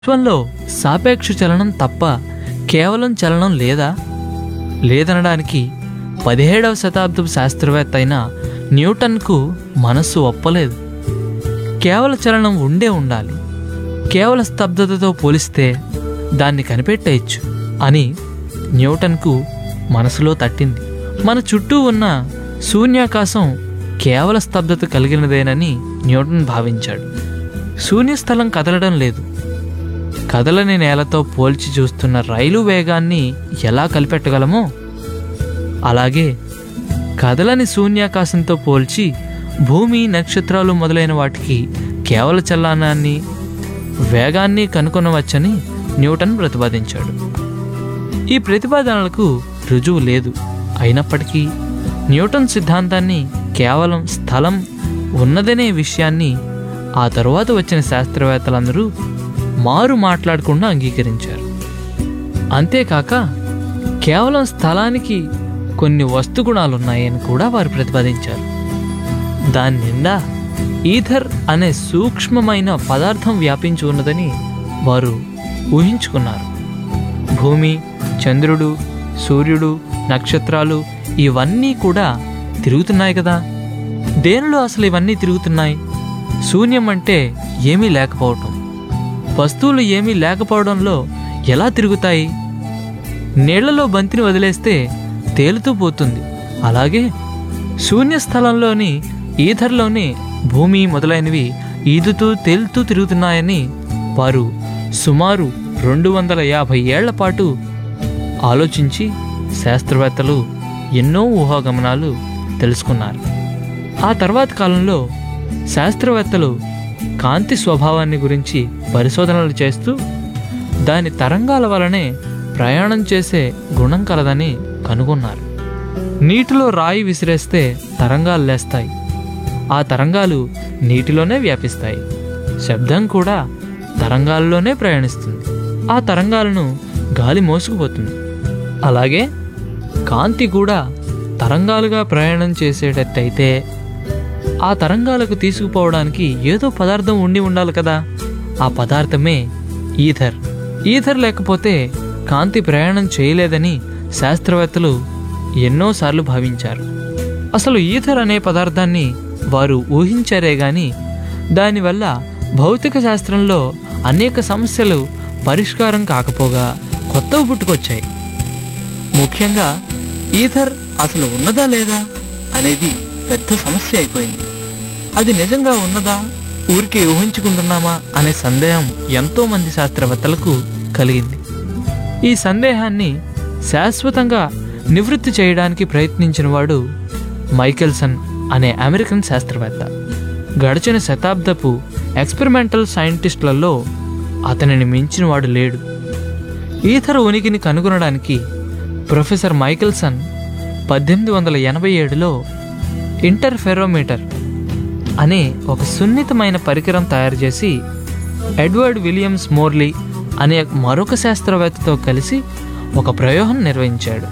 విశ్వంలో సాపేక్ష చలనం తప్ప కేవలం చలనం లేదా లేదనడానికి పదిహేడవ శతాబ్దపు శాస్త్రవేత్త అయిన న్యూటన్కు మనస్సు ఒప్పలేదు కేవల చలనం ఉండే ఉండాలి కేవల స్తబ్దతతో పోలిస్తే దాన్ని కనిపెట్టేయచ్చు అని న్యూటన్కు మనసులో తట్టింది మన చుట్టూ ఉన్న శూన్యాకాశం కేవల స్తబ్దత కలిగినదేనని న్యూటన్ భావించాడు శూన్యస్థలం కదలడం లేదు కదలని నేలతో పోల్చి చూస్తున్న రైలు వేగాన్ని ఎలా కనిపెట్టగలమో అలాగే కదలని శూన్యాకాశంతో పోల్చి భూమి నక్షత్రాలు మొదలైన వాటికి కేవల చలనాన్ని వేగాన్ని కనుగొనవచ్చని న్యూటన్ ప్రతిపాదించాడు ఈ ప్రతిపాదనలకు రుజువు లేదు అయినప్పటికీ న్యూటన్ సిద్ధాంతాన్ని కేవలం స్థలం ఉన్నదనే విషయాన్ని ఆ తరువాత వచ్చిన శాస్త్రవేత్తలందరూ మారు మాట్లాడకుండా అంగీకరించారు అంతేకాక కేవలం స్థలానికి కొన్ని వస్తుగుణాలున్నాయని కూడా వారు ప్రతిపాదించారు దాని నిండా ఈథర్ అనే సూక్ష్మమైన పదార్థం వ్యాపించి ఉన్నదని వారు ఊహించుకున్నారు భూమి చంద్రుడు సూర్యుడు నక్షత్రాలు ఇవన్నీ కూడా తిరుగుతున్నాయి కదా దేనిలో అసలు ఇవన్నీ తిరుగుతున్నాయి శూన్యం అంటే ఏమీ లేకపోవటం వస్తువులు ఏమీ లేకపోవడంలో ఎలా తిరుగుతాయి నీళ్లలో బంతిని వదిలేస్తే తేలుతూ పోతుంది అలాగే శూన్య స్థలంలోని ఈథర్లోని భూమి మొదలైనవి ఈదుతూ తేలుతూ తిరుగుతున్నాయని వారు సుమారు రెండు వందల యాభై ఏళ్ల పాటు ఆలోచించి శాస్త్రవేత్తలు ఎన్నో ఊహాగమనాలు తెలుసుకున్నారు ఆ తర్వాత కాలంలో శాస్త్రవేత్తలు కాంతి స్వభావాన్ని గురించి పరిశోధనలు చేస్తూ దాని తరంగాల వలనే ప్రయాణం చేసే గుణం కలదని కనుగొన్నారు నీటిలో రాయి విసిరేస్తే తరంగాలు లేస్తాయి ఆ తరంగాలు నీటిలోనే వ్యాపిస్తాయి శబ్దం కూడా తరంగాల్లోనే ప్రయాణిస్తుంది ఆ తరంగాలను గాలి మోసుకుపోతుంది అలాగే కాంతి కూడా తరంగాలుగా ప్రయాణం చేసేటట్టయితే ఆ తరంగాలకు తీసుకుపోవడానికి ఏదో పదార్థం ఉండి ఉండాలి కదా ఆ పదార్థమే ఈథర్ ఈథర్ లేకపోతే కాంతి ప్రయాణం చేయలేదని శాస్త్రవేత్తలు ఎన్నోసార్లు భావించారు అసలు ఈథర్ అనే పదార్థాన్ని వారు ఊహించారే గాని దానివల్ల భౌతిక శాస్త్రంలో అనేక సమస్యలు పరిష్కారం కాకపోగా కొత్తవి పుట్టుకొచ్చాయి ముఖ్యంగా ఈథర్ అసలు ఉన్నదా లేదా అనేది పెద్ద సమస్య అయిపోయింది అది నిజంగా ఉన్నదా ఊరికే ఊహించుకుంటున్నామా అనే సందేహం ఎంతో మంది శాస్త్రవేత్తలకు కలిగింది ఈ సందేహాన్ని శాశ్వతంగా నివృత్తి చేయడానికి ప్రయత్నించిన వాడు మైకెల్సన్ అనే అమెరికన్ శాస్త్రవేత్త గడిచిన శతాబ్దపు ఎక్స్పెరిమెంటల్ సైంటిస్టులలో అతనిని మించిన వాడు లేడు ఈథర్ ఉనికిని కనుగొనడానికి ప్రొఫెసర్ మైకెల్సన్ పద్దెనిమిది వందల ఎనభై ఏడులో ఇంటర్ఫెరోమీటర్ అనే ఒక సున్నితమైన పరికరం తయారు చేసి ఎడ్వర్డ్ విలియమ్స్ మోర్లీ అనే మరొక శాస్త్రవేత్తతో కలిసి ఒక ప్రయోగం నిర్వహించాడు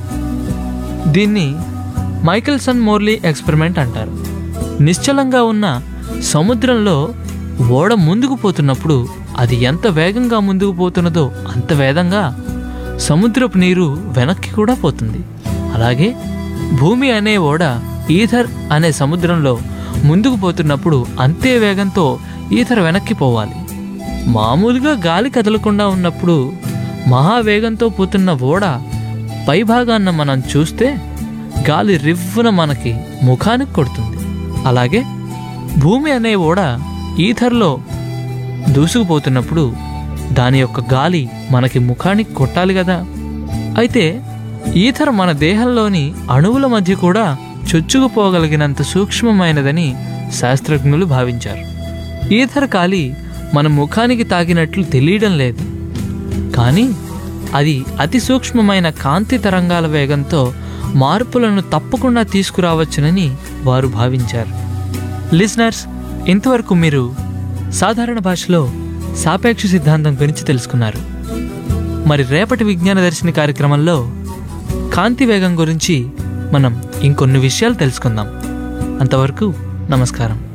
దీన్ని మైకెల్సన్ మోర్లీ ఎక్స్పెరిమెంట్ అంటారు నిశ్చలంగా ఉన్న సముద్రంలో ఓడ ముందుకు పోతున్నప్పుడు అది ఎంత వేగంగా ముందుకు పోతున్నదో అంత వేగంగా సముద్రపు నీరు వెనక్కి కూడా పోతుంది అలాగే భూమి అనే ఓడ ఈథర్ అనే సముద్రంలో ముందుకు పోతున్నప్పుడు అంతే వేగంతో ఈథర్ వెనక్కి పోవాలి మామూలుగా గాలి కదలకుండా ఉన్నప్పుడు మహావేగంతో పోతున్న ఓడ పైభాగాన్న మనం చూస్తే గాలి రివ్వున మనకి ముఖానికి కొడుతుంది అలాగే భూమి అనే ఓడ ఈథర్లో దూసుకుపోతున్నప్పుడు దాని యొక్క గాలి మనకి ముఖానికి కొట్టాలి కదా అయితే ఈథర్ మన దేహంలోని అణువుల మధ్య కూడా చొచ్చుకుపోగలిగినంత సూక్ష్మమైనదని శాస్త్రజ్ఞులు భావించారు ఈథర్ గాలి మన ముఖానికి తాకినట్లు తెలియడం లేదు కానీ అది అతి సూక్ష్మమైన కాంతి తరంగాల వేగంతో మార్పులను తప్పకుండా తీసుకురావచ్చునని వారు భావించారు లిజనర్స్ ఇంతవరకు మీరు సాధారణ భాషలో సాపేక్ష సిద్ధాంతం గురించి తెలుసుకున్నారు మరి రేపటి విజ్ఞాన దర్శిని కార్యక్రమంలో కాంతి వేగం గురించి మనం ఇంకొన్ని విషయాలు తెలుసుకుందాం అంతవరకు నమస్కారం